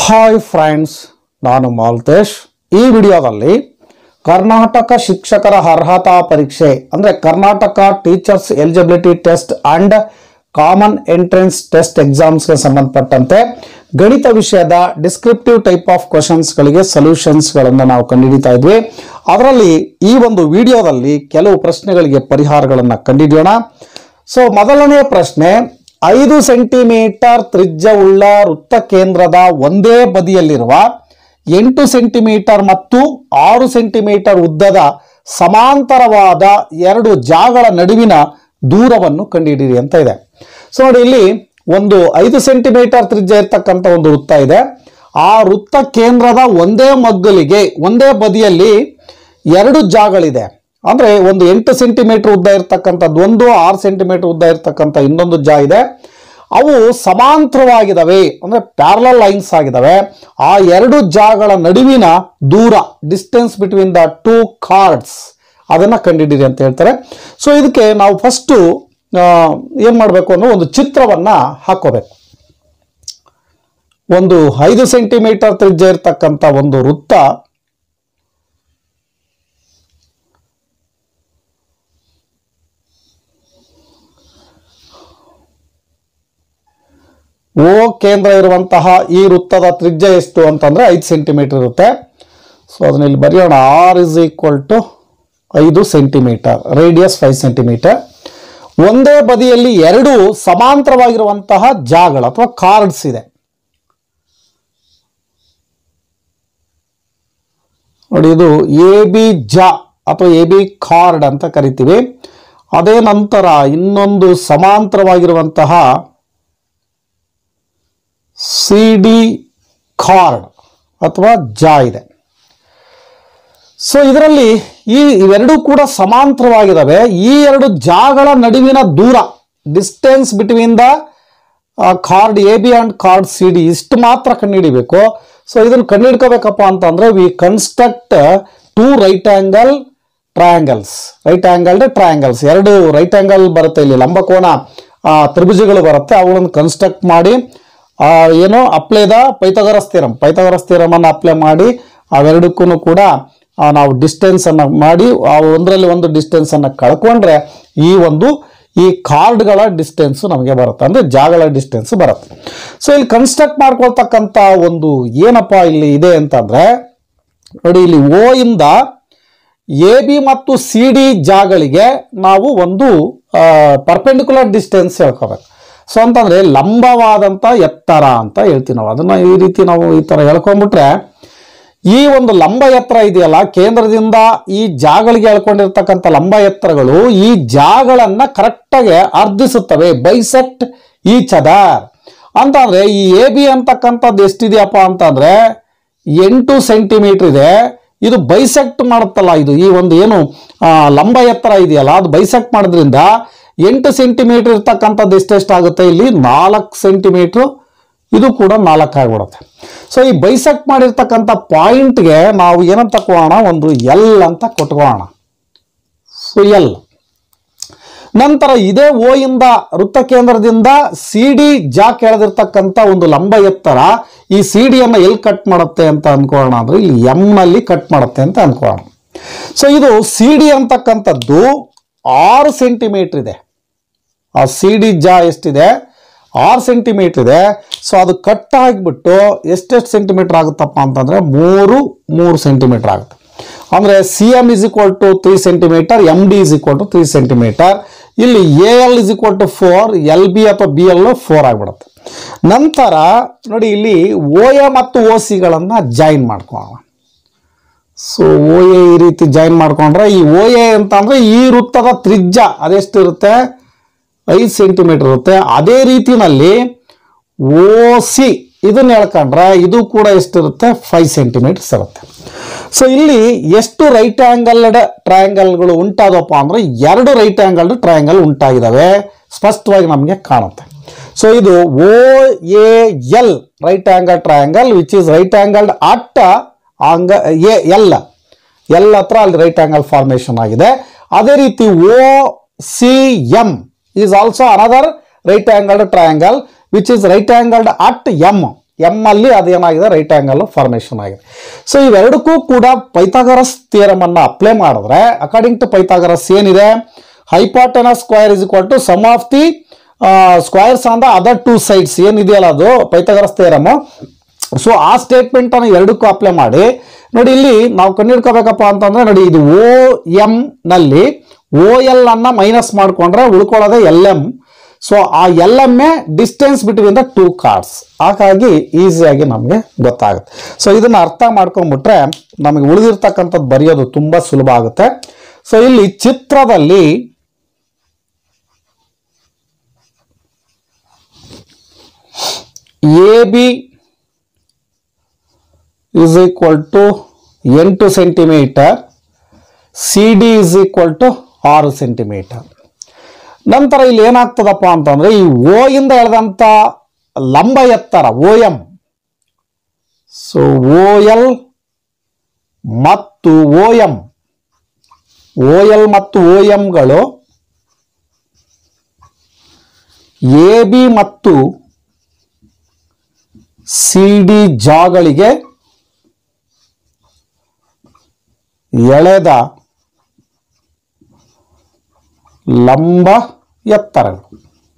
Hi friends ನಾನು ಮಾಲ್ತೇಶ್ ಈ ವಿಡಿಯೋದಲ್ಲಿ ಕರ್ನಾಟಕ ಶಿಕ್ಷಕರ ಅರ್ಹತಾ ಪರೀಕ್ಷೆ ಅಂದರೆ Karnataka teachers eligibility test and common entrance test ಎಕ್ಸಾಮ್ಸ್ಗೆ ಸಂಬಂಧಪಟ್ಟಂತೆ ಗಣಿತ ವಿಷಯದ ಡಿಸ್ಕ್ರಿಪ್ಟಿವ್ ಟೈಪ್ ಆಫ್ ಕ್ವಶನ್ಸ್ಗಳಿಗೆ ಸೊಲ್ಯೂಷನ್ಸ್ಗಳನ್ನು ನಾವು ಕಂಡುಹಿಡಿತಾ ಇದ್ವಿ ಅದರಲ್ಲಿ ಈ ಒಂದು ವಿಡಿಯೋದಲ್ಲಿ ಕೆಲವು ಪ್ರಶ್ನೆಗಳಿಗೆ ಪರಿಹಾರಗಳನ್ನು ಕಂಡುಹಿಡಿಯೋಣ ಸೊ ಮೊದಲನೇ ಪ್ರಶ್ನೆ ಐದು ಸೆಂಟಿಮೀಟರ್ ತ್ರಿಜ್ಯವುಳ್ಳ ವೃತ್ತ ಕೇಂದ್ರದ ಒಂದೇ ಬದಿಯಲ್ಲಿರುವ ಎಂಟು ಸೆಂಟಿಮೀಟರ್ ಮತ್ತು ಆರು ಸೆಂಟಿಮೀಟರ್ ಉದ್ದದ ಸಮಾಂತರವಾದ ಎರಡು ಜಾಗಳ ನಡುವಿನ ದೂರವನ್ನು ಕಂಡುಹಿಡಿಯಿರಿ ಅಂತ ಇದೆ ಸೊ ನೋಡಿ ಇಲ್ಲಿ ಒಂದು ಐದು ಸೆಂಟಿಮೀಟರ್ ತ್ರಿಜ್ಯ ಇರ್ತಕ್ಕಂಥ ಒಂದು ವೃತ್ತ ಇದೆ ಆ ವೃತ್ತ ಕೇಂದ್ರದ ಒಂದೇ ಮಗ್ಗಲಿಗೆ ಒಂದೇ ಬದಿಯಲ್ಲಿ ಎರಡು ಜಾಗಳಿದೆ ಅಂದ್ರೆ ಒಂದು ಎಂಟು ಸೆಂಟಿಮೀಟರ್ ಉದ್ದ ಇರ್ತಕ್ಕಂಥದ್ದು ಒಂದು ಆರು ಸೆಂಟಿಮೀಟರ್ ಉದ್ದ ಇರ್ತಕ್ಕಂಥ ಇನ್ನೊಂದು ಜಾ ಇದೆ ಅವು ಸಮಾಂತರವಾಗಿದ್ದಾವೆ ಅಂದ್ರೆ ಪ್ಯಾರಲಲ್ ಲೈನ್ಸ್ ಆಗಿದ್ದಾವೆ ಆ ಎರಡು ಜಾಗಳ ನಡುವಿನ ದೂರ distance between the two chords ಅದನ್ನ ಕಂಡಿಡಿರಿ ಅಂತ ಹೇಳ್ತಾರೆ ಸೊ ಇದಕ್ಕೆ ನಾವು ಫಸ್ಟು ಏನು ಮಾಡಬೇಕು ಅಂದ್ರೆ ಒಂದು ಚಿತ್ರವನ್ನ ಹಾಕೋಬೇಕು ಒಂದು ಐದು ಸೆಂಟಿಮೀಟರ್ ತ್ರಿಜ್ಯ ಇರ್ತಕ್ಕಂಥ ಒಂದು ವೃತ್ತ ಓ ಕೇಂದ್ರ ಇರುವಂತಹ ಈ ವೃತ್ತದ ತ್ರಿಜ್ಯ ಎಷ್ಟು ಅಂತಂದ್ರೆ ಐದು ಸೆಂಟಿಮೀಟರ್ ಇರುತ್ತೆ ಸೊ ಅದನ್ನ ಇಲ್ಲಿ ಬರೆಯೋಣ ಆರ್ ಇಸ್ ಈಕ್ವಲ್ ಟು ಐದು ಸೆಂಟಿಮೀಟರ್ ರೇಡಿಯಸ್ ಫೈವ್ ಸೆಂಟಿಮೀಟರ್ ಒಂದೇ ಬದಿಯಲ್ಲಿ ಎರಡು ಸಮಾಂತರವಾಗಿರುವಂತಹ ಜಾಗಳು ಅಥವಾ ಕಾರ್ಡ್ಸ್ ಇದೆ ನೋಡಿ ಇದು ಎ ಬಿ ಜಾ ಅಥವಾ ಎ ಬಿ ಕಾರ್ಡ್ ಅಂತ ಕರಿತೀವಿ ಅದೇ ನಂತರ ಇನ್ನೊಂದು ಸಮಾಂತರವಾಗಿರುವಂತಹ ಸಿ ಡಿ ಕಾರ್ಡ್ ಅಥವಾ ಜಾ ಇದೆ ಸೊ ಇದರಲ್ಲಿ ಈ ಇವೆರಡೂ ಕೂಡ ಸಮಾಂತರವಾಗಿದ್ದಾವೆ ಈ ಎರಡು ಜಾಗಳ ನಡುವಿನ ದೂರ distance between the chord A B and chord C D ಇಷ್ಟು ಮಾತ್ರ ಕಂಡುಹಿಡಿಬೇಕು ಸೊ ಇದನ್ನು ಕಂಡುಹಿಡ್ಕೋಬೇಕಪ್ಪ ಅಂತಂದ್ರೆ we construct two right angle triangles right angled triangles ಎರಡು ರೈಟ್ ಆಂಗಲ್ ಬರುತ್ತೆ ಇಲ್ಲಿ ಲಂಬಕೋನ ಆ, ತ್ರಿಭುಜಗಳು ಬರುತ್ತೆ ಅವುಗಳನ್ನು ಕನ್ಸ್ಟ್ರಕ್ಟ್ ಮಾಡಿ ಆ, ಏನು apply the Pythagoras theorem Pythagoras theorem ಅನ್ನು ಅಪ್ಲೈ ಮಾಡಿ ಅವೆರಡಕ್ಕೂ ಕೂಡ ಆ, ನಾವು ಡಿಸ್ಟೆನ್ಸ್ ಅನ್ನ ಮಾಡಿ ಆ ಒಂದರಲ್ಲಿ ಒಂದು ಡಿಸ್ಟೆನ್ಸ್ ಅನ್ನ ಕಳ್ಕೊಂಡ್ರೆ ಈ ಒಂದು ಈ ಕಾರ್ಡ್ಗಳ ಡಿಸ್ಟೆನ್ಸ್ ನಮಗೆ ಬರುತ್ತೆ ಅಂದ್ರೆ ಜಾಗಳ ಡಿಸ್ಟೆನ್ಸ್ ಬರುತ್ತೆ ಸೊ ಇಲ್ಲಿ ಕನ್ಸ್ಟ್ರಕ್ಟ್ ಮಾಡ್ಕೊಳ್ತಕ್ಕಂಥ ಒಂದು ಏನಪ್ಪ ಇಲ್ಲಿ ಇದೆ ಅಂತಂದ್ರೆ ನೋಡಿ ಇಲ್ಲಿ ಓ ಇಂದ ಎ ಬಿ ಮತ್ತು ಸಿ ಡಿ ಜಾಗಳಿಗೆ ನಾವು ಒಂದು ಪರ್ಪೆಂಡಿಕ್ಯುಲರ್ ಡಿಸ್ಟೆನ್ಸ್ ಹೇಳ್ಕೋಬೇಕು ಸೊ ಅಂತಂದ್ರೆ ಲಂಬವಾದಂಥ ಎತ್ತರ ಅಂತ ಹೇಳ್ತೀವಿ ನಾವು ಅದನ್ನ ಈ ರೀತಿ ನಾವು ಈ ತರ ಹೇಳ್ಕೊಂಡ್ಬಿಟ್ರೆ ಈ ಒಂದು ಲಂಬ ಎತ್ತರ ಇದೆಯಲ್ಲ ಕೇಂದ್ರದಿಂದ ಈ ಜಾಗಳಿಗೆ ಎಳ್ಕೊಂಡಿರ್ತಕ್ಕಂಥ ಲಂಬ ಎತ್ತರಗಳು ಈ ಜಾಗಳನ್ನ ಕರೆಕ್ಟಾಗಿ ಅರ್ಧಿಸುತ್ತವೆ ಬೈಸೆಕ್ಟ್ ಈಚ್ ಅದರ್ ಅಂತಂದ್ರೆ ಈ ಎ ಬಿ ಅಂತಕ್ಕಂಥದ್ದು ಎಷ್ಟಿದೆಯಪ್ಪ ಅಂತಂದ್ರೆ ಎಂಟು ಸೆಂಟಿಮೀಟರ್ ಇದೆ ಇದು ಬೈಸೆಕ್ಟ್ ಮಾಡುತ್ತಲ್ಲ ಇದು ಈ ಒಂದು ಏನು ಆ, ಲಂಬ ಎತ್ತರ ಇದೆಯಲ್ಲ ಅದು ಬೈಸೆಕ್ಟ್ ಮಾಡೋದ್ರಿಂದ ಎಂಟು ಸೆಂಟಿಮೀಟರ್ ಇರ್ತಕ್ಕಂಥದ್ದು ಎಷ್ಟೆಷ್ಟಾಗುತ್ತೆ ಇಲ್ಲಿ ನಾಲ್ಕು ಸೆಂಟಿಮೀಟ್ರು ಇದು ಕೂಡ ನಾಲ್ಕು ಆಗ್ಬಿಡುತ್ತೆ ಸೊ ಈ ಬೈಸೆಕ್ಟ್ ಮಾಡಿರ್ತಕ್ಕಂಥ ಪಾಯಿಂಟ್ಗೆ ನಾವು ಏನಂತ ತಗೋಣ ಒಂದು ಎಲ್ ಅಂತ ಕೊಟ್ಕೊಳ್ಳೋಣ ಸೊ ಎಲ್ ನಂತರ ಇದೇ ಓ ಇಂದ ವೃತ್ತ ಕೇಂದ್ರದಿಂದ ಸಿ ಡಿ ಜಾ ಕೆಳದಿರ್ತಕ್ಕಂಥ ಒಂದು ಲಂಬ ಎತ್ತರ ಈ ಸಿ ಡಿಯನ್ನು ಎಲ್ಲಿ ಕಟ್ ಮಾಡುತ್ತೆ ಅಂತ ಅನ್ಕೊಳ್ಳೋಣ ಅಂದ್ರೆ ಇಲ್ಲಿ ಎಂ ನಲ್ಲಿ ಕಟ್ ಮಾಡುತ್ತೆ ಅಂತ ಅನ್ಕೊಳ್ಳೋಣ ಸೊ ಇದು ಸಿ ಡಿ ಅಂತಕ್ಕಂಥದ್ದು ಆರು ಸೆಂಟಿಮೀಟರ್ ಇದೆ ಆ ಸಿ ಡಿ ಜಾ ಎಷ್ಟಿದೆ ಆರು ಸೆಂಟಿಮೀಟರ್ ಇದೆ ಸೊ ಅದು ಕಟ್ ಆಗಿಬಿಟ್ಟು ಎಷ್ಟೆಷ್ಟು ಸೆಂಟಿಮೀಟರ್ ಆಗುತ್ತಪ್ಪ ಅಂತಂದ್ರೆ ಮೂರು ಮೂರು ಸೆಂಟಿಮೀಟರ್ ಆಗುತ್ತೆ ಅಂದ್ರೆ C M is equal to three centimetre M D is equal to three centimetre ಇಲ್ಲಿ A L is equal to four L B ಅಥವಾ ಬಿ ಎಲ್ ಫೋರ್ ಆಗಿಬಿಡುತ್ತೆ ನಂತರ ನೋಡಿ ಇಲ್ಲಿ ಓ ಎ ಮತ್ತು ಓ ಸಿಗಳನ್ನು ಜಾಯಿನ್ ಮಾಡ್ಕೊಳ್ಳೋಣ ಸೊ ಓ ಎ ಈ ರೀತಿ ಜಾಯಿನ್ ಮಾಡ್ಕೊಂಡ್ರೆ ಈ ಓ ಎ ಅಂತ ಅಂದ್ರೆ ಈ ವೃತ್ತದ ತ್ರಿಜ್ಯ ಅದೆಷ್ಟಿರುತ್ತೆ ಐದು ಸೆಂಟಿಮೀಟರ್ ಇರುತ್ತೆ ಅದೇ ರೀತಿನಲ್ಲಿ ಓ ಸಿ ಇದನ್ನ ಹೇಳ್ಕೊಂಡ್ರೆ ಇದು ಕೂಡ ಎಷ್ಟಿರುತ್ತೆ ಫೈವ್ ಸೆಂಟಿಮೀಟರ್ಸ್ ಇರುತ್ತೆ ಸೊ ಇಲ್ಲಿ ಎಷ್ಟು ರೈಟ್ ಆಂಗಲ್ಡ್ ಟ್ರಯಾಂಗಲ್ಗಳು ಉಂಟಾದಪ್ಪ ಅಂದ್ರೆ ಎರಡು ರೈಟ್ ಆಂಗಲ್ಡ್ ಟ್ರಯಾಂಗಲ್ ಉಂಟಾಗಿದ್ದಾವೆ ಸ್ಪಷ್ಟವಾಗಿ ನಮಗೆ ಕಾಣುತ್ತೆ ಸೊ ಇದು O A L right angle triangle which is right angled at angle A L L ಹತ್ರ ಅಲ್ಲಿ ರೈಟ್ ಆಂಗಲ್ ಫಾರ್ಮೇಶನ್ ಆಗಿದೆ ಅದೇ ರೀತಿ O C M is also another right angled triangle which is right angled at M M ಅಲ್ಲಿ ಅದೇನಾಗಿದೆ right angle formation ಆಗಿದೆ so ಇವೆರಡಕ್ಕೂ ಕೂಡ ಪೈಥಾಗರಸ್ ಥಿಯರಮ್ ಅನ್ನ ಅಪ್ಲೈ ಮಾಡಿದ್ರೆ ಅಕಾರ್ಡಿಂಗ್ ಟು ಪೈಥಾಗರಸ್ ಏನಿದೆ hypotenuse square is equal to sum of the squares on the other two sides ಏನಿದೆಯಲ್ಲ ಅದು ಪೈಥಾಗರಸ್ ಥಿಯರಮ್ ಸೊ ಆ ಸ್ಟೇಟ್ಮೆಂಟ್ ಅನ್ನು ಎರಡಕ್ಕೂ ಅಪ್ಲೈ ಮಾಡಿ ನೋಡಿ ಇಲ್ಲಿ ನಾವು ಕಂಡುಹಿಡ್ಕೋಬೇಕಪ್ಪ ಅಂತಂದ್ರೆ ನೋಡಿ ಇದು ಓ ಎಂ ನಲ್ಲಿ ಓ ಎಲ್ ಅನ್ನ ಮೈನಸ್ ಮಾಡ್ಕೊಂಡ್ರೆ ಉಳ್ಕೊಳ್ಳೋದೆ ಎಲ್ ಎಂ ಸೊ ಆ L M a distance between the two chords ಹಾಗಾಗಿ ಈಸಿಯಾಗಿ ನಮಗೆ ಗೊತ್ತಾಗುತ್ತೆ ಸೊ ಇದನ್ನ ಅರ್ಥ ಮಾಡ್ಕೊಂಡ್ಬಿಟ್ರೆ ನಮಗೆ ಉಳಿದಿರ್ತಕ್ಕಂಥದ್ದು ಬರೆಯೋದು ತುಂಬಾ ಸುಲಭ ಆಗುತ್ತೆ ಸೊ ಇಲ್ಲಿ ಚಿತ್ರದಲ್ಲಿ A B is equal to ಎಂಟು centimetre C D is equal to ಆರು ಸೆಂಟಿಮೀಟರ್ ನಂತರ ಇಲ್ಲಿ ಏನಾಗ್ತದಪ್ಪ ಅಂತಂದ್ರೆ ಈ ಓ ಇಂದ ಎಳೆದಂತ ಲಂಬ ಎತ್ತರ O M so O L ಮತ್ತು ಓ ಎಂ ಓ ಎಲ್ ಮತ್ತು ಓ ಎಂಗಳು ಎ ಬಿ ಮತ್ತು ಸಿ ಡಿ ಜಾಗಳಿಗೆ ಎಳೆದ ಲಂಬ ಎತ್ತರಗಳು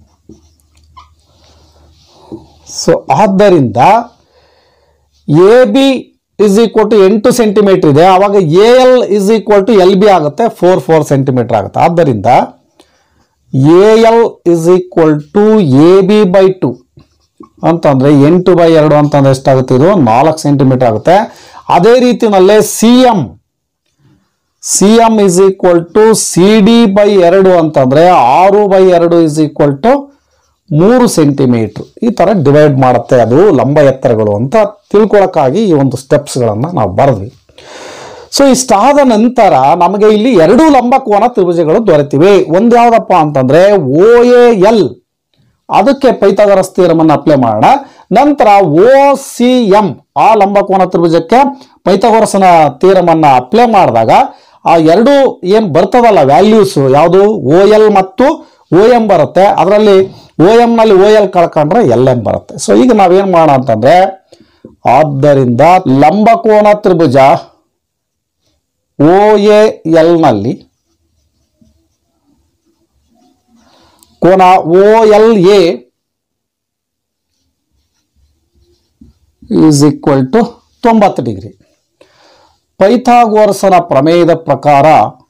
ಸೊ ಆದ್ದರಿಂದ A B is equal to ಎಂಟು ಸೆಂಟಿಮೀಟರ್ ಇದೆ ಆವಾಗ A L is equal to L B ಆಗುತ್ತೆ ಫೋರ್ ಫೋರ್ ಸೆಂಟಿಮೀಟರ್ ಆಗುತ್ತೆ ಆದ್ದರಿಂದ A L is equal to A B by two ಅಂತಂದ್ರೆ ಎಂಟು ಬೈ ಎರಡು ಅಂತಂದ್ರೆ ಎಷ್ಟಾಗುತ್ತೆ ಇದು ನಾಲ್ಕು ಸೆಂಟಿಮೀಟರ್ ಆಗುತ್ತೆ ಅದೇ ರೀತಿನಲ್ಲೇ C M C M is equal to C D by ಎರಡು ಅಂತಂದ್ರೆ ಆರು ಬೈ ಎರಡು ಇಸ್ ಈಕ್ವಲ್ ಟು ಮೂರು ಸೆಂಟಿಮೀಟರ್ ಈ ತರ ಡಿವೈಡ್ ಮಾಡುತ್ತೆ ಅದು ಲಂಬ ಎತ್ತರಗಳು ಅಂತ ತಿಳ್ಕೊಳಕ್ಕಾಗಿ ಈ ಒಂದು ಸ್ಟೆಪ್ಸ್ಗಳನ್ನು ನಾವು ಬರೆದ್ವಿ ಸೊ ಇಷ್ಟಾದ ನಂತರ ನಮಗೆ ಇಲ್ಲಿ ಎರಡು ಲಂಬ ಕೋನ ತ್ರಿಭುಜಗಳು ದೊರೆತಿವೆ ಒಂದು ಯಾವ್ದಪ್ಪ ಅಂತಂದ್ರೆ ಓ ಎ ಎಲ್ ಅದಕ್ಕೆ ಪೈಥಾಗರಸ್ ಥಿಯರಮನ್ನು ಅಪ್ಲೈ ಮಾಡೋಣ ನಂತರ ಓ ಸಿ ಎಂ ಆ ಲಂಬಕೋನ ತ್ರಿಭುಜಕ್ಕೆ ಪೈಥಾಗರಸನ ಥಿಯರಮನ್ನು ಅಪ್ಲೈ ಮಾಡಿದಾಗ ಆ ಎರಡು ಏನು ಬರ್ತದಲ್ಲ ವ್ಯಾಲ್ಯೂಸ್ ಯಾವುದು ಓ ಎಲ್ ಮತ್ತು ಓ ಎಂ ಬರುತ್ತೆ ಅದರಲ್ಲಿ ಓ ನಲ್ಲಿ ಓ ಎಲ್ ಕಳ್ಕೊಂಡ್ರೆ ಎಲ್ ಎಂ ಬರುತ್ತೆ ಸೊ ಈಗ ನಾವೇನ್ ಮಾಡೋಣ ಅಂತಂದ್ರೆ ಆದ್ದರಿಂದ ಲಂಬಕೋನ ತ್ರಿಭುಜ ಓ ಎ ಎಲ್ ನಲ್ಲಿ ಕೋನ O L A is equal to ತೊಂಬತ್ತು ಡಿಗ್ರಿ ಪೈಥಾಗೋರಸನ ಪ್ರಮೇಯದ ಪ್ರಕಾರ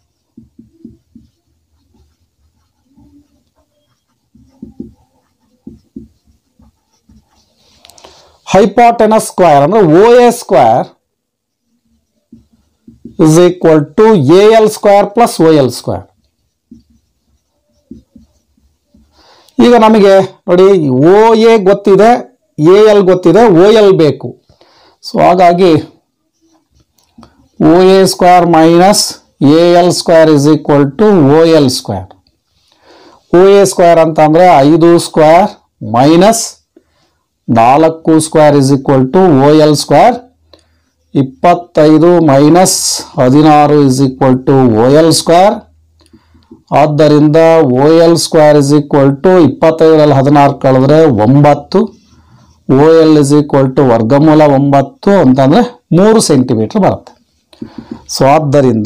ಹೈಪಾಟೆನಸ್ ಸ್ಕ್ವೇರ್ ಅಂದ್ರೆ O A square is equal to A L square plus O L square ಈಗ ನಮಗೆ ನೋಡಿ ಓ ಎ ಗೊತ್ತಿದೆ ಎ ಎಲ್ ಗೊತ್ತಿದೆ ಓ ಎಲ್ ಬೇಕು ಸೊ ಹಾಗಾಗಿ O A square minus A L square is equal to O L square O A square ಅಂತ ಅಂದರೆ ಐದು ಸ್ಕ್ವೇರ್ ಮೈನಸ್ ನಾಲ್ಕು square is equal to O L square ಇಪ್ಪತ್ತೈದು minus ಹದಿನಾರು is equal to O L square ಆದ್ದರಿಂದ O L square is equal to ಇಪ್ಪತ್ತೈದರಲ್ಲಿ ಹದಿನಾರು ಕಳೆದ್ರೆ ಒಂಬತ್ತು O L is equal to ವರ್ಗಮೂಲ ಒಂಬತ್ತು ಅಂತಂದ್ರೆ ಮೂರು ಸೆಂಟಿಮೀಟರ್ ಬರುತ್ತೆ ಸೊ ಆದ್ದರಿಂದ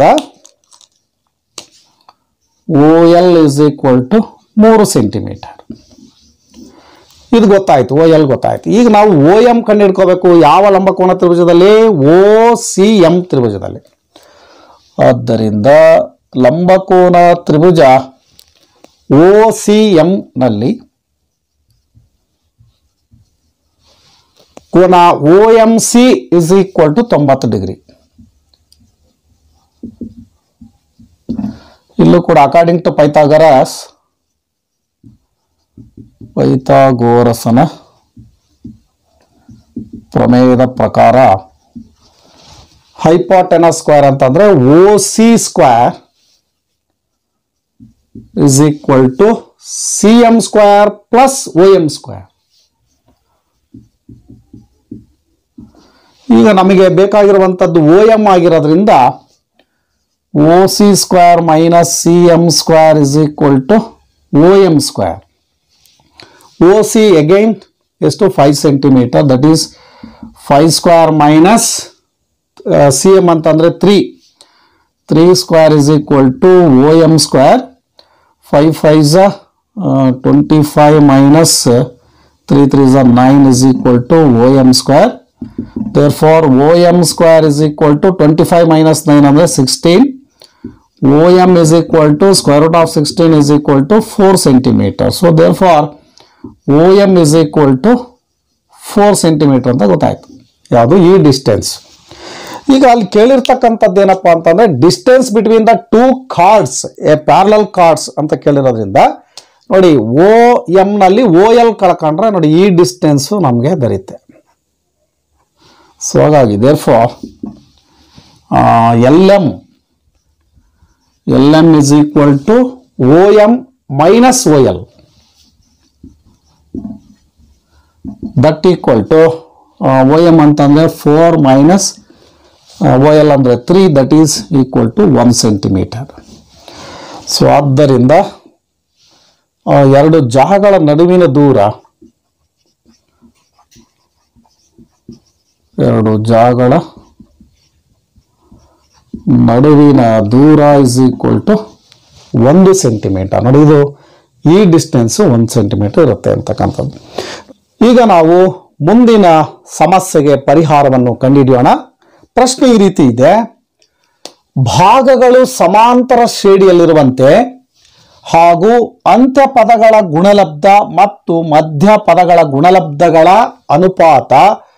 O L is equal to ಮೂರು ಸೆಂಟಿಮೀಟರ್ ಇದು ಗೊತ್ತಾಯ್ತು ಓ ಎಲ್ ಗೊತ್ತಾಯ್ತು ಈಗ ನಾವು ಓ ಎಂ ಕಂಡುಹಿಡ್ಕೋಬೇಕು ಯಾವ ಲಂಬಕೋನ ತ್ರಿಭುಜದಲ್ಲಿ ಓ ಸಿ ಎಂ ತ್ರಿಭುಜದಲ್ಲಿ ಆದ್ದರಿಂದ ಲಂಬಕೋನ ತ್ರಿಭುಜ ಓ ಸಿ ಎಂ ನಲ್ಲಿ ಕೋನ O M C is equal to ತೊಂಬತ್ತು ಡಿಗ್ರಿ ಇಲ್ಲೂ ಕೂಡ ಅಕಾರ್ಡಿಂಗ್ ಟು ಪೈಥಾಗರಸ್ ಪೈಥಾಗೋರಸನ ಪ್ರಮೇಯದ ಪ್ರಕಾರ ಹೈಪಾಟೆನಸ್ ಸ್ಕ್ವೇರ್ ಅಂತಂದ್ರೆ O C square is equal to C M square plus O M square ಈಗ ನಮಗೆ ಬೇಕಾಗಿರುವಂಥದ್ದು ಓ ಎಂ ಆಗಿರೋದ್ರಿಂದ O C square minus C M square is equal to O M square O C again ಎಷ್ಟು five centimetre that is five square minus C M ಅಂತಂದರೆ three three square is equal to O M square five five ಝ twenty five minus three three ಝ nine is equal to O M square therefore O M square is equal to twenty five minus nine ಅಂದರೆ sixteen O M is equal to square root of sixteen is equal to four centimetre so therefore O M is equal to four centimetre ಅಂತ ಗೊತ್ತಾಯ್ತು ಯಾವುದು ಈ distance ಈಗ ಅಲ್ಲಿ ಕೇಳಿರ್ತಕ್ಕಂಥದ್ದು ಏನಪ್ಪ ಅಂತಂದ್ರೆ distance between the two chords a parallel chords ಅಂತ ಕೇಳಿರೋದ್ರಿಂದ ನೋಡಿ ಓ ಎಮ್ ನಲ್ಲಿ ಓ ಎಲ್ ಕಳ್ಕೊಂಡ್ರೆ ನೋಡಿ ಈ ಡಿಸ್ಟೆನ್ಸ್ ನಮಗೆ ದೊರೆಯುತ್ತೆ ಸೊ ಹಾಗಾಗಿ therefore L M L M is equal to O M minus O L that equal to O M ಅಂತಂದರೆ ಫೋರ್ ಮೈನಸ್ ಓ ಎಲ್ ಅಂದರೆ three that is equal to one centimetre so ಆದ್ದರಿಂದ ಆ, ಎರಡು ಜಾಗಗಳ ನಡುವಿನ ದೂರ ಎರಡು ಜಾಗಗಳ ನಡುವಿನ ದೂರ ಇಸ್ ಈಕ್ವಲ್ ಟು ಒಂದು ಸೆಂಟಿಮೀಟರ್ ನೋಡಿ ಇದು ಈ ಡಿಸ್ಟೆನ್ಸ್ ಒಂದು ಸೆಂಟಿಮೀಟರ್ ಇರುತ್ತೆ ಅಂತಕ್ಕಂಥದ್ದು ಈಗ ನಾವು ಮುಂದಿನ ಸಮಸ್ಯೆಗೆ ಪರಿಹಾರವನ್ನು ಕಂಡುಹಿಡಿಯೋಣ ಪ್ರಶ್ನೆ ಈ ರೀತಿ ಇದೆ ಭಾಗಗಳು ಸಮಾಂತರ ಶ್ರೇಣಿಯಲ್ಲಿರುವಂತೆ ಹಾಗೂ ಅಂತ್ಯ ಪದಗಳ ಗುಣಲಬ್ಧ ಮತ್ತು ಮಧ್ಯ ಪದಗಳ ಗುಣಲಬ್ಧಗಳ ಅನುಪಾತ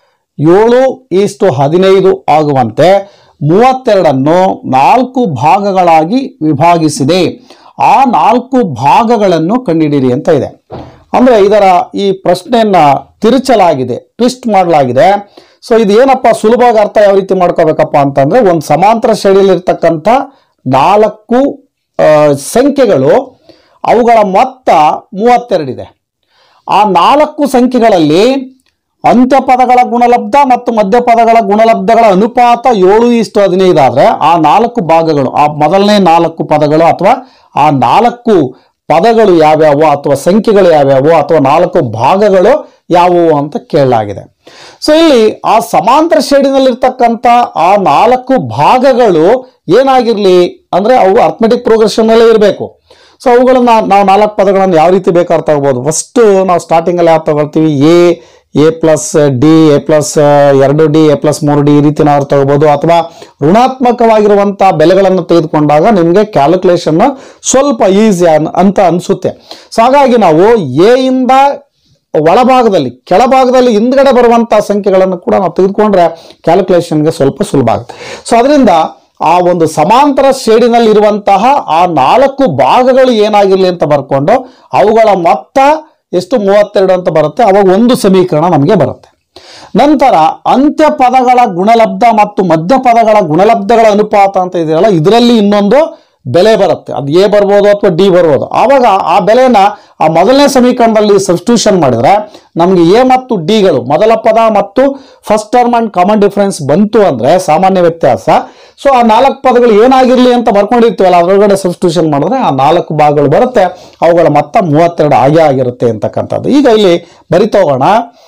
ಏಳು ಈಸ್ಟು ಹದಿನೈದು ಆಗುವಂತೆ ಮೂವತ್ತೆರಡನ್ನು ನಾಲ್ಕು ಭಾಗಗಳಾಗಿ ವಿಭಾಗಿಸಿದೆ ಆ ನಾಲ್ಕು ಭಾಗಗಳನ್ನು ಕಂಡುಹಿಡಿಯಿರಿ ಅಂತ ಇದೆ ಅಂದ್ರೆ ಇದರ ಈ ಪ್ರಶ್ನೆಯನ್ನ ತಿರುಚಲಾಗಿದೆ ಟ್ವಿಸ್ಟ್ ಮಾಡಲಾಗಿದೆ ಸೊ ಇದು ಏನಪ್ಪ ಸುಲಭವಾಗಿ ಅರ್ಥ ಯಾವ ರೀತಿ ಮಾಡ್ಕೋಬೇಕಪ್ಪ ಅಂತಂದ್ರೆ ಒಂದು ಸಮಾಂತರ ಶ್ರೇಣಿಯಲ್ಲಿರ್ತಕ್ಕಂಥ ನಾಲ್ಕು ಆ, ಸಂಖ್ಯೆಗಳು ಅವುಗಳ ಮೊತ್ತ ಮೂವತ್ತೆರಡಿದೆ ಆ ನಾಲ್ಕು ಸಂಖ್ಯೆಗಳಲ್ಲಿ ಅಂತ್ಯಪದಗಳ ಗುಣಲಬ್ಧ ಮತ್ತು ಮಧ್ಯಪದಗಳ ಗುಣಲಬ್ಧಗಳ ಅನುಪಾತ ಏಳು ಇಷ್ಟು ಹದಿನೈದು ಆದ್ರೆ ಆ ನಾಲ್ಕು ಭಾಗಗಳು ಆ ಮೊದಲನೇ ನಾಲ್ಕು ಪದಗಳು ಅಥವಾ ಆ ನಾಲ್ಕು ಪದಗಳು ಯಾವ್ಯಾವು ಅಥವಾ ಸಂಖ್ಯೆಗಳು ಯಾವ್ಯಾವು ಅಥವಾ ನಾಲ್ಕು ಭಾಗಗಳು ಯಾವುವು ಅಂತ ಕೇಳಲಾಗಿದೆ ಸೊ ಇಲ್ಲಿ ಆ ಸಮಾಂತರ ಶ್ರೇಣಿನಲ್ಲಿರ್ತಕ್ಕಂಥ ಆ ನಾಲ್ಕು ಭಾಗಗಳು ಏನಾಗಿರ್ಲಿ ಅಂದ್ರೆ ಅವು ಅರ್ಥಮೆಟಿಕ್ ಪ್ರೋಗ್ರೆಷನ್ ಅಲ್ಲೇ ಇರಬೇಕು ಸೊ ಅವುಗಳನ್ನ ನಾವು ನಾಲ್ಕು ಪದಗಳನ್ನು ಯಾವ ರೀತಿ ಬೇಕಾದ್ರೆ ತಗೋಬಹುದು ಫಸ್ಟ್ ನಾವು ಸ್ಟಾರ್ಟಿಂಗ್ ಅಲ್ಲಿ ಯಾವ ತಗೊಳ್ತೀವಿ a a plus d a plus ಎರಡು ಡಿ ಎ ಪ್ಲಸ್ ಮೂರು ಡಿ ಈ ರೀತಿ ನಾವು ತಗೋಬಹುದು ಅಥವಾ ಋಣಾತ್ಮಕವಾಗಿರುವಂತಹ ಬೆಲೆಗಳನ್ನು ತೆಗೆದುಕೊಂಡಾಗ ನಿಮಗೆ ಕ್ಯಾಲ್ಕುಲೇಷನ್ ಸ್ವಲ್ಪ ಈಸಿ ಅಂತ ಅನಿಸುತ್ತೆ ಸೊ ಹಾಗಾಗಿ ನಾವು ಎ ಇಂದ ಒಳಭಾಗದಲ್ಲಿ ಕೆಳಭಾಗದಲ್ಲಿ ಹಿಂದ್ಗಡೆ ಬರುವಂತಹ ಸಂಖ್ಯೆಗಳನ್ನು ಕೂಡ ನಾವು ತೆಗೆದುಕೊಂಡ್ರೆ ಕ್ಯಾಲ್ಕುಲೇಷನ್ಗೆ ಸ್ವಲ್ಪ ಸುಲಭ ಆಗುತ್ತೆ ಸೊ ಅದರಿಂದ ಆ ಒಂದು ಸಮಾಂತರ ಶೇಡಿನಲ್ಲಿ ಇರುವಂತಹ ಆ ನಾಲ್ಕು ಭಾಗಗಳು ಏನಾಗಿರಲಿ ಅಂತ ಬರ್ಕೊಂಡು ಅವುಗಳ ಮೊತ್ತ ಎಷ್ಟು ಮೂವತ್ತೆರಡು ಅಂತ ಬರುತ್ತೆ ಅವಾಗ ಒಂದು ಸಮೀಕರಣ ನಮಗೆ ಬರುತ್ತೆ ನಂತರ ಅಂತ್ಯ ಪದಗಳ ಗುಣಲಬ್ಧ ಮತ್ತು ಮಧ್ಯ ಪದಗಳ ಗುಣಲಬ್ಧಗಳ ಅನುಪಾತ ಅಂತ ಇದೆಯಲ್ಲ ಇದರಲ್ಲಿ ಇನ್ನೊಂದು ಬೆಲೆ ಬರುತ್ತೆ ಅದು ಎ ಬರ್ಬೋದು ಅಥವಾ ಡಿ ಬರ್ಬೋದು ಆವಾಗ ಆ ಬೆಲೆನ ಆ ಮೊದಲನೇ ಸಮೀಕರಣದಲ್ಲಿ ಸಬ್ಸ್ಟಿಟ್ಯೂಷನ್ ಮಾಡಿದ್ರೆ ನಮಗೆ ಎ ಮತ್ತು ಡಿಗಳು ಮೊದಲ ಪದ ಮತ್ತು first term and common difference ಬಂತು ಅಂದ್ರೆ ಸಾಮಾನ್ಯ ವ್ಯತ್ಯಾಸ ಸೊ ಆ ನಾಲ್ಕು ಪದಗಳು ಏನಾಗಿರ್ಲಿ ಅಂತ ಬರ್ಕೊಂಡಿರ್ತೀವಲ್ಲ ಅದರೊಳಗಡೆ ಸಬ್ಸ್ಟಿಟ್ಯೂಷನ್ ಮಾಡಿದ್ರೆ ಆ ನಾಲ್ಕು ಭಾಗಗಳು ಬರುತ್ತೆ ಅವುಗಳ ಮೊತ್ತ ಮೂವತ್ತೆರಡು ಆಗೇ ಆಗಿರುತ್ತೆ ಅಂತಕ್ಕಂಥದ್ದು ಈಗ ಇಲ್ಲಿ ಬರಿತಾ ಹೋಗೋಣ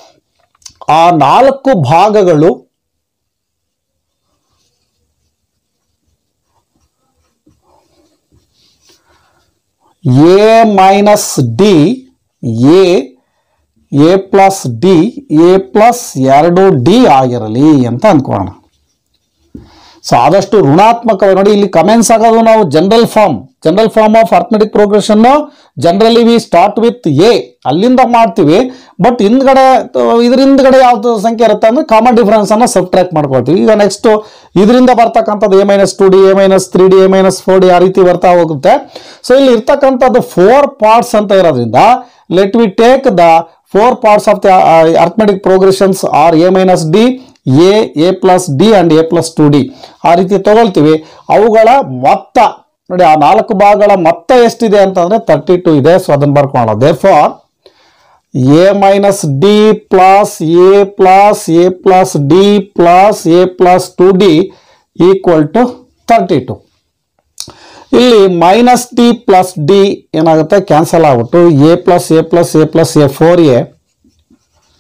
ಆ ನಾಲ್ಕು ಭಾಗಗಳು a minus d a a plus d a plus ಎರಡು ಡಿ ಆಗಿರಲಿ ಅಂತ ಅಂದ್ಕೊಳ್ಳೋಣ ಸೊ ಆದಷ್ಟು ಋಣಾತ್ಮಕವಾಗಿ ನೋಡಿ ಇಲ್ಲಿ ಕಮೆಂಟ್ಸ್ ಆಗೋದು ನಾವು general form general form of arithmetic progression generally we start with a ಅಲ್ಲಿಂದ ಮಾಡ್ತೀವಿ ಬಟ್ ಹಿಂದ್ಗಡೆ ಇದ್ರ ಹಿಂದ್ಗಡೆ ಯಾವ್ದು ಸಂಖ್ಯೆ ಇರುತ್ತೆ ಅಂದ್ರೆ ಕಾಮನ್ ಡಿಫರೆನ್ಸ್ ಅನ್ನ ಸಬ್ಟ್ರಾಕ್ಟ್ ಮಾಡ್ಕೊಳ್ತೀವಿ ಈಗ ನೆಕ್ಸ್ಟ್ ಇದರಿಂದ ಬರ್ತಕ್ಕಂಥದ್ದು a minus two d a minus three d a minus four d ಆ ರೀತಿ ಬರ್ತಾ ಹೋಗುತ್ತೆ ಸೊ ಇಲ್ಲಿ ಇರ್ತಕ್ಕಂಥದ್ದು ಫೋರ್ ಪಾರ್ಟ್ಸ್ ಅಂತ ಇರೋದ್ರಿಂದ let we take the four parts of the arithmetic progressions are a minus d a a plus d and a plus two d ಆ ರೀತಿ ತಗೊಳ್ತೀವಿ ಅವುಗಳ ಮೊತ್ತ ನೋಡಿ ಆ ನಾಲ್ಕು ಭಾಗಗಳ ಮೊತ್ತ ಎಷ್ಟಿದೆ ಅಂತಂದ್ರೆ ತರ್ಟಿ ಟು ಇದೆ ಸೊ ಅದನ್ನ ಬರ್ಕೊಳ್ಳೋಣ therefore a minus d plus a plus a plus d plus a plus two d equal to thirty two ಇಲ್ಲಿ ಮೈನಸ್ ಡಿ ಪ್ಲಸ್ ಡಿ ಏನಾಗುತ್ತೆ ಕ್ಯಾನ್ಸಲ್ ಆಗ್ಬಿಟ್ಟು a plus a plus a plus a four a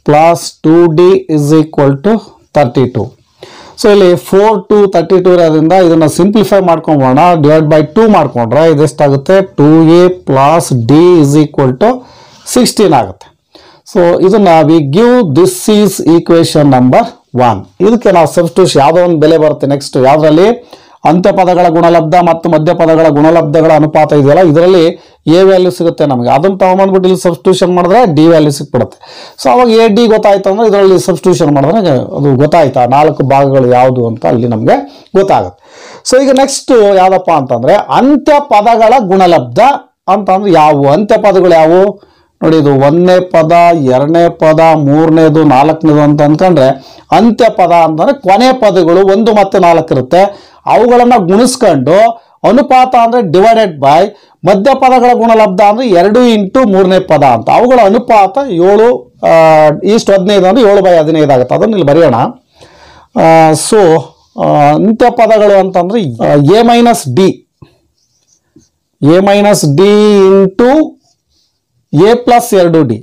plus two d is equal to thirty two so ಇಲ್ಲಿ four two thirty two ಇರೋದ್ರಿಂದ ಇದನ್ನು simplify ಮಾಡ್ಕೊಂಬೋಣ divide by two ಮಾಡ್ಕೊಂಡ್ರೆ ಇದೆಷ್ಟಾಗುತ್ತೆ two a plus d is equal to sixteen ಆಗುತ್ತೆ so ಇದನ್ನ we give this is equation number one ಇದಕ್ಕೆ ನಾವು ಸಬ್ಸ್ಟಿಟ್ಯೂಷನ್ ಯಾವುದೋ ಒಂದು ಬೆಲೆ ಬರುತ್ತೆ ನೆಕ್ಸ್ಟ್ ಯಾವುದರಲ್ಲಿ ಅಂತ್ಯ ಪದಗಳ ಗುಣಲಬ್ಧ ಮತ್ತು ಮಧ್ಯ ಪದಗಳ ಗುಣಲಬ್ಧಗಳ ಅನುಪಾತ ಇದೆಯಲ್ಲ ಇದರಲ್ಲಿ ಎ ವ್ಯಾಲ್ಯೂ ಸಿಗುತ್ತೆ ನಮಗೆ ಅದನ್ನು ತಗೊಂಬಂದ್ಬಿಟ್ಟು ಇಲ್ಲಿ ಸಬ್ಸ್ಟಿಟ್ಯೂಷನ್ ಮಾಡಿದ್ರೆ ಡಿ ವ್ಯಾಲ್ಯೂ ಸಿಕ್ಬಿಡುತ್ತೆ ಸೊ ಅವಾಗ ಎ ಡಿ ಗೊತ್ತಾಯ್ತು ಅಂದ್ರೆ ಇದರಲ್ಲಿ ಸಬ್ಸ್ಟಿಟ್ಯೂಷನ್ ಮಾಡಿದ್ರೆ ಅದು ಗೊತ್ತಾಯ್ತಾ ನಾಲ್ಕು ಭಾಗಗಳು ಯಾವುದು ಅಂತ ಅಲ್ಲಿ ನಮಗೆ ಗೊತ್ತಾಗುತ್ತೆ ಸೊ ಈಗ ನೆಕ್ಸ್ಟ್ ಯಾವ್ದಪ್ಪ ಅಂತಂದ್ರೆ ಅಂತ್ಯ ಪದಗಳ ಗುಣಲಬ್ಧ ಅಂತಂದ್ರೆ ಯಾವುವು ಅಂತ್ಯ ಪದಗಳು ಯಾವುವು ನೋಡಿ ಇದು ಒಂದನೇ ಪದ ಎರಡನೇ ಪದ ಮೂರನೇದು ನಾಲ್ಕನೇದು ಅಂತ ಅನ್ಕೊಂಡ್ರೆ ಅಂತ್ಯ ಪದ ಅಂತಂದ್ರೆ ಕೊನೆ ಪದಗಳು ಒಂದು ಮತ್ತೆ ನಾಲ್ಕು ಇರುತ್ತೆ ಅವುಗಳನ್ನ ಗುಣಿಸ್ಕೊಂಡು ಅನುಪಾತ ಅಂದ್ರೆ ಡಿವೈಡೆಡ್ ಬೈ ಮಧ್ಯ ಪದಗಳ ಗುಣಲಬ್ಧ ಅಂದ್ರೆ ಎರಡು ಇಂಟು ಮೂರನೇ ಪದ ಅಂತ ಅವುಗಳ ಅನುಪಾತ ಏಳು ಇಷ್ಟು ಹದಿನೈದು ಅಂದ್ರೆ ಏಳು ಬೈ ಹದಿನೈದು ಆಗುತ್ತೆ ಅದನ್ನ ಇಲ್ಲಿ ಬರೆಯೋಣ ಸೊ ಅಂತ್ಯ ಪದಗಳು ಅಂತಂದ್ರೆ a minus d a minus d into a plus ಎರಡು ಡಿ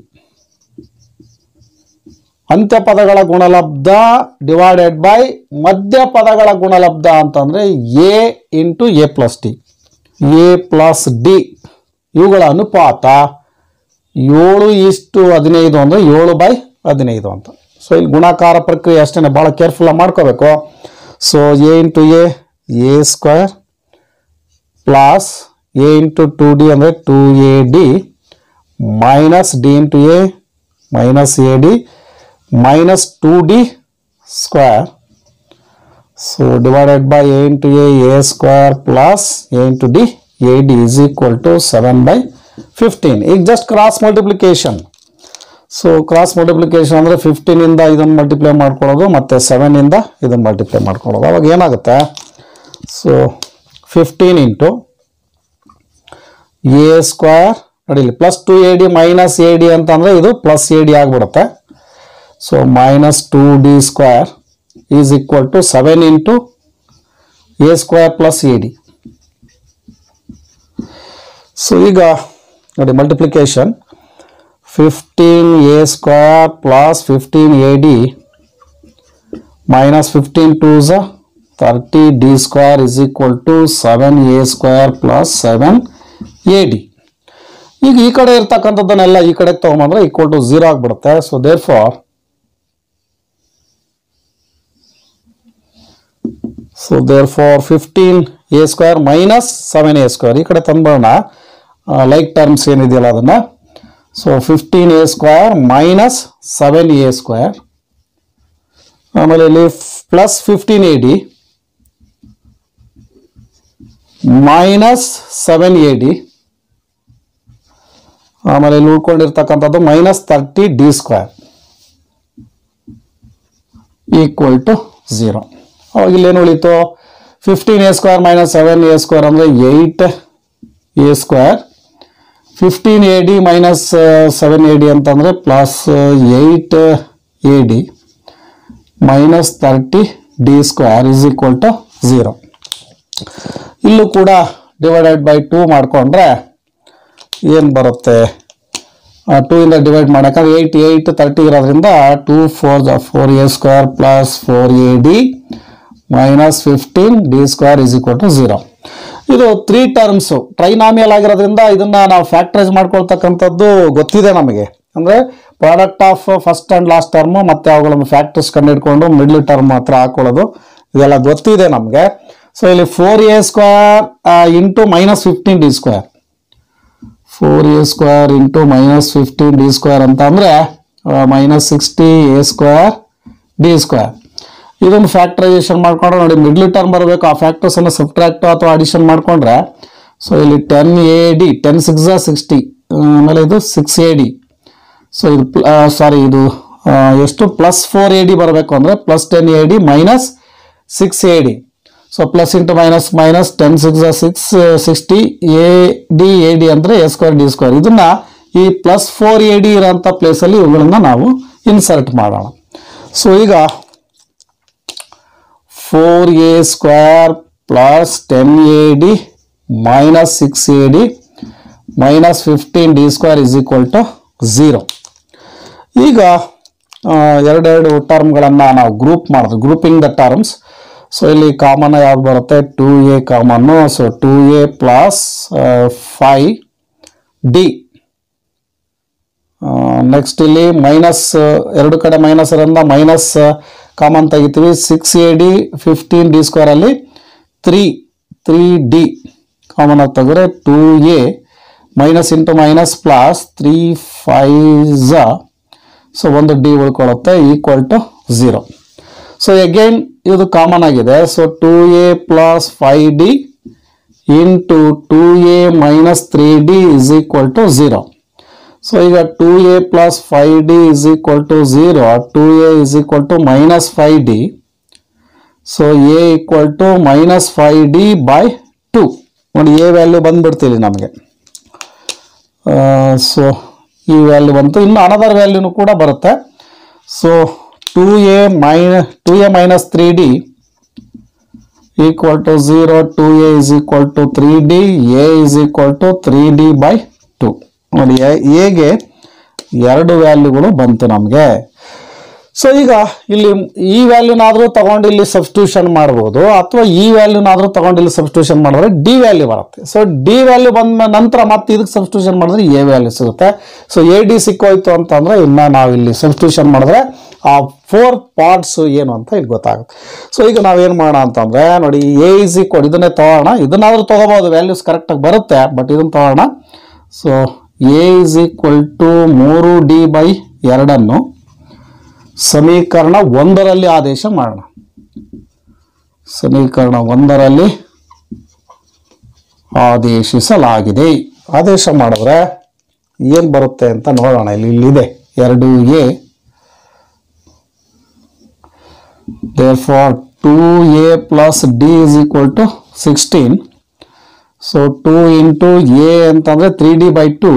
ಅಂತ್ಯ ಪದಗಳ ಗುಣಲಬ್ಧ ಡಿವೈಡೆಡ್ ಬೈ ಮಧ್ಯ ಪದಗಳ ಗುಣಲಬ್ಧ ಅಂತಂದ್ರೆ a into a plus d a plus d ಇವುಗಳ ಅನುಪಾತ ಏಳು ಇಷ್ಟು ಹದಿನೈದು ಅಂದರೆ ಏಳು ಬೈ ಹದಿನೈದು ಅಂತ ಸೊ ಇಲ್ಲಿ ಗುಣಾಕಾರ ಪ್ರಕ್ರಿಯೆ ಅಷ್ಟೇ ಭಾಳ ಕೇರ್ಫುಲ್ ಮಾಡ್ಕೋಬೇಕು so a into a a square plus a into two d ಅಂದರೆ two a d minus d into a minus a d minus two d square so divided by a into a a square plus a into d a d is equal to seven by fifteen ಈಗ just cross multiplication so cross multiplication ಅಂದರೆ ಫಿಫ್ಟೀನಿಂದ ಇದನ್ನು multiply ಮಾಡ್ಕೊಳ್ಳೋದು ಮತ್ತು ಸೆವೆನಿಂದ ಇದನ್ನು multiply ಮಾಡ್ಕೊಳ್ಳೋದು ಅವಾಗ ಏನಾಗುತ್ತೆ so fifteen into a square ನೋಡಿ plus two a d minus a d ಅಂತಂದರೆ ಇದು ಪ್ಲಸ್ ಎ ಡಿ ಆಗಿಬಿಡುತ್ತೆ so minus two d square is equal to seven into a square plus a d so ಈಗ ನೋಡಿ multiplication fifteen a square plus fifteen a d minus fifteen two ಝ thirty d square is equal to seven a square plus seven a d ಈಗ ಈ ಕಡೆ ಇರ್ತಕ್ಕಂಥದ್ದನ್ನೆಲ್ಲ ಈ ಕಡೆ ತಗೊಂಬಂದ್ರೆ equal to zero ಆಗಿಬಿಡುತ್ತೆ so therefore so therefore fifteen a square minus seven a square ಈ ಕಡೆ ತಂದ್ಬೋಣ ಲೈಕ್ ಟರ್ಮ್ಸ್ ಏನಿದೆಯಲ್ಲ ಅದನ್ನ so fifteen a square minus seven a square ಆಮೇಲೆ ಇಲ್ಲಿ plus fifteen a d minus seven a d ಆಮೇಲೆ ಇಲ್ಲಿ ಉಳ್ಕೊಂಡಿರ್ತಕ್ಕಂಥದ್ದು minus thirty d square equal to zero ಅವಾಗ ಇಲ್ಲೇನು ಉಳಿತು fifteen a square minus seven a square ಅಂದರೆ eight a square fifteen a d minus seven a d ಅಂತಂದರೆ plus eight a d minus thirty d square is equal to zero ಇಲ್ಲೂ ಕೂಡ divided by two ಮಾಡಿಕೊಂಡ್ರೆ ಏನು ಬರುತ್ತೆ two ಇಂದ divide ಮಾಡೋಕ್ಕಂದ್ರೆ eight eight thirty ಇರೋದ್ರಿಂದ two four the four a square plus four a d minus fifteen d square is equal to zero ಇದು three terms trinomial ಆಗಿರೋದ್ರಿಂದ ಇದನ್ನ ನಾವು ಫ್ಯಾಕ್ಟ್ರೈಸ್ ಮಾಡ್ಕೊಳ್ತಕ್ಕಂಥದ್ದು ಗೊತ್ತಿದೆ ನಮಗೆ ಅಂದರೆ product of first and last term ಮತ್ತು ಅವುಗಳನ್ನು ಫ್ಯಾಕ್ಟರ್ಸ್ ಕಂಡುಹಿಡ್ಕೊಂಡು ಮಿಡ್ಲ್ ಟರ್ಮ್ ಹತ್ರ ಹಾಕೊಳ್ಳೋದು ಇದೆಲ್ಲ ಗೊತ್ತಿದೆ ನಮಗೆ ಸೊ ಇಲ್ಲಿ four a square into minus fifteen d square four a square into minus fifteen d square ಅಂತ ಅಂದರೆ minus sixty a square d square ಇದನ್ನು ಫ್ಯಾಕ್ಟ್ರೈಸೇಷನ್ ಮಾಡ್ಕೊಂಡ್ರೆ ನೋಡಿ ಮಿಡ್ಲ್ ಟರ್ಮ್ ಬರಬೇಕು ಆ ಫ್ಯಾಕ್ಟರ್ಸ್ ಅನ್ನು ಸಬ್ಟ್ರಾಕ್ಟ್ ಅಥವಾ ಅಡಿಷನ್ ಮಾಡ್ಕೊಂಡ್ರೆ ಸೊ ಇಲ್ಲಿ ten a d ten six sixty ಆಮೇಲೆ ಇದು ಸಿಕ್ಸ್ ಎ ಡಿ ಸೊ ಇದು ಸಾರಿ ಇದು ಆ, ಎಷ್ಟು ಪ್ಲಸ್ ಫೋರ್ ಎ ಡಿ ಬರಬೇಕು ಅಂದರೆ plus ten a d minus six a d so plus into minus minus ten six six sixty a d a d ಅಂದರೆ a square d square ಇದನ್ನ ಈ plus four a D ಇರೋಂಥ ಪ್ಲೇಸಲ್ಲಿ ಇವುಗಳನ್ನ ನಾವು insert ಮಾಡೋಣ ಸೊ ಈಗ four a square plus ten a d minus six a d minus fifteen d square is equal to zero ಈಗ ಎರಡೆರಡು ಟರ್ಮ್ಗಳನ್ನು ನಾವು ಗ್ರೂಪ್ ಮಾಡಿದ್ವಿ ಗ್ರೂಪಿಂಗ್ ದ ಟರ್ಮ್ಸ್ ಸೊ ಇಲ್ಲಿ ಕಾಮನ್ ಯಾವ್ದು ಬರುತ್ತೆ two a common so two a plus five d next ಇಲ್ಲಿ minus ಎರಡು ಕಡೆ ಮೈನಸ್ ಇರೋದ್ರಿಂದ ಮೈನಸ್ ಕಾಮನ್ ತೆಗಿತೀವಿ six a d fifteen d ಸ್ಕ್ವೇರಲ್ಲಿ ತ್ರೀ ತ್ರೀ ಡಿ ಕಾಮನ್ ಆಗಿ ತೆಗೆದ್ರೆ two a minus into minus plus three ಫೈಝ ಸೊ ಒಂದು ಡಿ ಉಳ್ಕೊಳ್ಳುತ್ತೆ equal to zero so again ಇದು ಕಾಮನ್ ಆಗಿದೆ so two a plus five d into two a minus three d is equal to zero so ಈಗ two a plus five d is equal to zero two a is equal to minus five d so a equal to minus five d by two ನೋಡಿ a value ಬಂದ್ಬಿಡ್ತೀವಿ ನಮಗೆ so ಈ value ಬಂತು ಇನ್ನು another ವ್ಯಾಲ್ಯೂನು ಕೂಡ ಬರುತ್ತೆ so two a minus two a minus three d equal to zero two a is equal to three d a is equal to three d by two ನೋಡಿ ಎಗೆ ಎರಡು ವ್ಯಾಲ್ಯೂಗಳು ಬಂತು ನಮಗೆ ಸೊ ಈಗ ಇಲ್ಲಿ ಈ ವ್ಯಾಲ್ಯೂನಾದರೂ ತಗೊಂಡು ಇಲ್ಲಿ ಸಬ್ಸ್ಟಿಟ್ಯೂಷನ್ ಮಾಡ್ಬೋದು ಅಥವಾ ಈ ವ್ಯಾಲ್ಯೂನಾದರೂ ತಗೊಂಡು ಇಲ್ಲಿ ಸಬ್ಸ್ಟಿಟ್ಯೂಷನ್ ಮಾಡಿದ್ರೆ ಡಿ ವ್ಯಾಲ್ಯೂ ಬರುತ್ತೆ ಸೊ ಡಿ ವ್ಯಾಲ್ಯೂ ಬಂದ ನಂತರ ಮತ್ತೆ ಇದಕ್ಕೆ ಸಬ್ಸ್ಟಿಟ್ಯೂಷನ್ ಮಾಡಿದ್ರೆ ಎ ವ್ಯಾಲ್ಯೂ ಸಿಗುತ್ತೆ ಸೊ ಎ ಡಿ ಸಿಕ್ಕೋಯ್ತು ಅಂತಂದ್ರೆ ಇನ್ನು ನಾವು ಇಲ್ಲಿ ಸಬ್ಸ್ಟಿಟ್ಯೂಷನ್ ಮಾಡಿದ್ರೆ ಆ ಫೋರ್ ಪಾರ್ಟ್ಸ್ ಏನು ಅಂತ ಇಲ್ಲಿ ಗೊತ್ತಾಗುತ್ತೆ ಸೊ ಈಗ ನಾವೇನು ಮಾಡೋಣ ಅಂತಂದ್ರೆ ನೋಡಿ ಎ ಇಸ್ ಈಕ್ವಲ್ ಇದನ್ನೇ ತಗೋಣ ಇದನ್ನಾದ್ರೂ ತಗೋಬಹುದು ವ್ಯಾಲ್ಯೂಸ್ ಕರೆಕ್ಟಾಗಿ ಬರುತ್ತೆ ಬಟ್ ಇದನ್ನ ತಗೋಣ so a is equal to ಮೂರು ಡಿ ಬೈ ಎರಡನ್ನು ಸಮೀಕರಣ ಒಂದರಲ್ಲಿ ಆದೇಶ ಮಾಡೋಣ ಸಮೀಕರಣ ಒಂದರಲ್ಲಿ ಆದೇಶಿಸಲಾಗಿದೆ ಆದೇಶ ಮಾಡಿದ್ರೆ ಏನು ಬರುತ್ತೆ ಅಂತ ನೋಡೋಣ ಇಲ್ಲಿ ಇಲ್ಲಿದೆ ಎರಡು a therefore 2a plus d is equal to 16 so 2 into a ಅಂತಂದ್ರೆ 3d by 2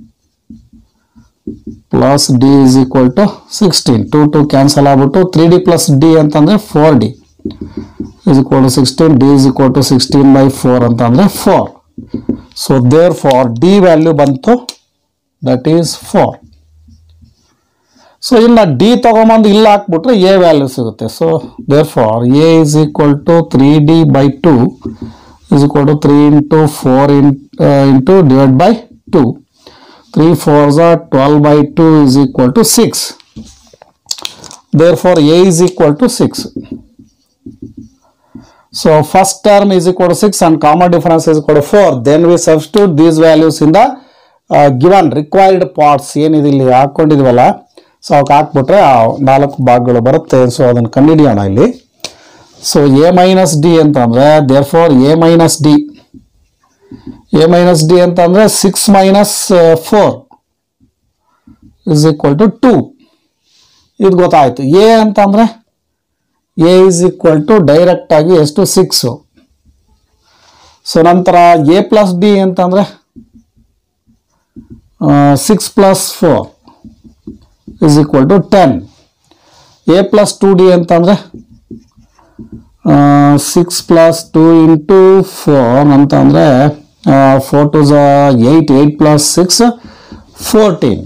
plus d is equal to 16 2 2 cancel ಆಗ್ಬಿಟ್ಟು 3d plus d ಅಂತಂದ್ರೆ 4d is equal to 16 d is equal to 16 by 4 ಅಂತಂದ್ರೆ 4 so therefore d value ಬಂತು that is 4 so ಇನ್ನು d ತಗೊಂಬಂದು ಇಲ್ಲಿ ಹಾಕ್ಬಿಟ್ರೆ a value ಸಿಗುತ್ತೆ so therefore a is equal to three d by two is equal to three into four in into divide by two three four ಝ twelve by two is equal to six therefore a is equal to six So first term is equal to 6 and common difference is equal to 4. Then we substitute these values in the uh, given required parts ಏನಿದೆ ಇಲ್ಲಿ ಹಾಕೊಂಡಿದ್ವಲ್ಲ so ಅವಕ್ಕೆ ಹಾಕ್ಬಿಟ್ರೆ ಆ ನಾಲ್ಕು ಭಾಗಗಳು ಬರುತ್ತೆ so ಅದನ್ನು ಕಂಡುಹಿಡಿಯೋಣ ಇಲ್ಲಿ ಸೊ ಎ ಮೈನಸ್ ಡಿ ಅಂತಂದ್ರೆ therefore a minus d a minus d ಅಂತಂದ್ರೆ six minus four is equal to two ಇದು ಗೊತ್ತಾಯ್ತು ಎ ಅಂತಂದ್ರೆ a is equal to direct ಆಗಿ ಎಷ್ಟು ಸಿಕ್ಸು ಸೊ ನಂತರ ಎ ಪ್ಲಸ್ ಡಿ ಅಂತಂದ್ರೆ six plus four is equal to ten a plus two d ಅಂತಂದ್ರೆ six plus two into four ಅಂತಂದ್ರೆ four two ಝ eight eight plus six fourteen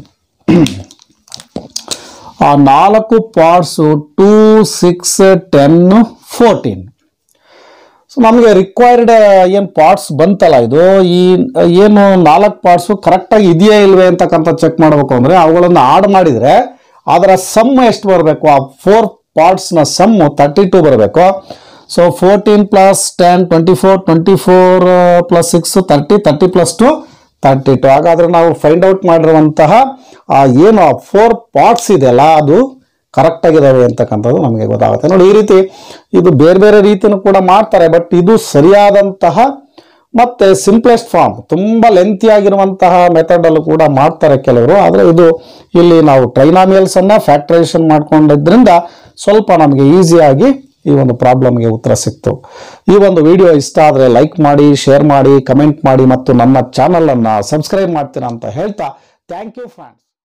ಆ ನಾಲ್ಕು parts two six ten fourteen so ನಮಗೆ required ಏನು parts ಬಂತಲ್ಲ ಇದು ಈ ಏನು ನಾಲ್ಕು ಪಾರ್ಟ್ಸು ಕರೆಕ್ಟಾಗಿ ಇದೆಯಾ ಇಲ್ವೇ ಅಂತಕ್ಕಂಥ ಚೆಕ್ ಮಾಡಬೇಕು ಅಂದರೆ ಅವುಗಳನ್ನು ಆಡ್ ಮಾಡಿದರೆ ಅದರ ಸಮ್ ಎಷ್ಟು ಬರಬೇಕು ಆ ಫೋರ್ ಪಾರ್ಟ್ಸ್ನ ಸಮ್ಮು ತರ್ಟಿ ಟು ಬರಬೇಕು so fourteen plus ten twenty four twenty four plus six thirty thirty plus two thirty two ಹಾಗಾದ್ರೆ ನಾವು ಫೈಂಡ್ ಔಟ್ ಮಾಡಿರುವಂತಹ ಆ ಏನು ಆ ಫೋರ್ ಪಾರ್ಟ್ಸ್ ಇದೆಯಲ್ಲ ಅದು ಕರೆಕ್ಟ್ ಆಗಿದಾವೆ ಅಂತಕ್ಕಂಥದ್ದು ನಮಗೆ ಗೊತ್ತಾಗುತ್ತೆ ನೋಡಿ ಈ ರೀತಿ ಇದು ಬೇರೆ ಬೇರೆ ರೀತಿನೂ ಕೂಡ ಮಾಡ್ತಾರೆ ಬಟ್ ಇದು ಸರಿಯಾದಂತಹ ಮತ್ತೆ ಸಿಂಪ್ಲೆಸ್ಟ್ ಫಾರ್ಮ್ ತುಂಬ ಲೆಂತಿ ಆಗಿರುವಂತಹ ಮೆಥಡ್ ಅಲ್ಲೂ ಕೂಡ ಮಾಡ್ತಾರೆ ಕೆಲವರು ಆದರೆ ಇದು ಇಲ್ಲಿ ನಾವು ಟ್ರೈನಾಮಿಯಲ್ಸ್ ಅನ್ನ ಫ್ಯಾಕ್ಟರೈಸೇಷನ್ ಮಾಡ್ಕೊಂಡಿದ್ರಿಂದ ಸ್ವಲ್ಪ ನಮಗೆ ಈಸಿಯಾಗಿ ಈ ಒಂದು ಪ್ರಾಬ್ಲಮ್ಗೆ ಉತ್ತರ ಸಿಕ್ತು ಈ ಒಂದು ವಿಡಿಯೋ ಇಷ್ಟ ಆದರೆ ಲೈಕ್ ಮಾಡಿ ಶೇರ್ ಮಾಡಿ ಕಮೆಂಟ್ ಮಾಡಿ ಮತ್ತು ನಮ್ಮ ಚಾನಲ್ ಅನ್ನ ಸಬ್ಸ್ಕ್ರೈಬ್ ಮಾಡ್ತೀರಾ ಅಂತ ಹೇಳ್ತಾ ಥ್ಯಾಂಕ್ ಯು ಫ್ರೆಂಡ್ಸ್